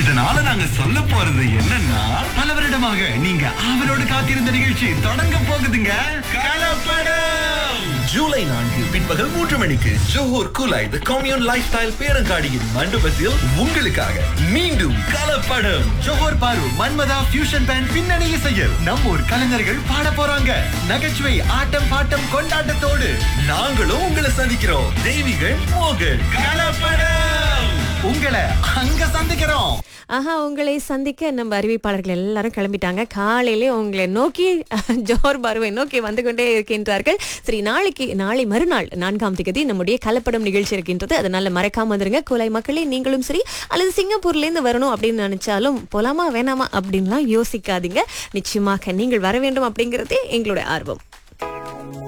இதனால நாங்க சொல்ல போறது என்னன்னா பல வருடமாக நீங்க ஆவலோடு காத்திருந்த நிகழ்ச்சி தொடங்க போகுதுங்க கலப்படம் ஜூலை நான்கு பிற்பகல் மூன்று மணிக்கு Johor Kulai the commune lifestyle பேரங்காடியின் மண்டபத்தில் உங்களுக்காக மீண்டும் கலப்படம் ஜோஹூர் பாரு மன்மதா ஃபியூஷன் பேண்ட் பின்னணி இசையில் நம்ம ஊர் கலைஞர்கள் பாட போறாங்க நகைச்சுவை ஆட்டம் பாட்டம் கொண்டாட்டத்தோடு நாங்களும் உங்களை சந்திக்கிறோம் தெய்வீகள் மோகன் கலப்படம் உங்களை அங்க சந்திக்கிறோம் ஆஹா உங்களை சந்திக்க நம்ம அறிவிப்பாளர்கள் எல்லாரும் கிளம்பிட்டாங்க காலையிலே உங்களை நோக்கி ஜோர் பருவை நோக்கி வந்து கொண்டே இருக்கின்றார்கள் சரி நாளைக்கு நாளை மறுநாள் நான்காம் திகதி நம்முடைய கலப்படம் நிகழ்ச்சி இருக்கின்றது அதனால மறக்காம வந்துருங்க கோலை மக்களே நீங்களும் சரி அல்லது சிங்கப்பூர்ல இருந்து வரணும் அப்படின்னு நினைச்சாலும் போலாமா வேணாமா அப்படின்லாம் யோசிக்காதீங்க நிச்சயமாக நீங்கள் வர வேண்டும் அப்படிங்கறதே எங்களுடைய ஆர்வம்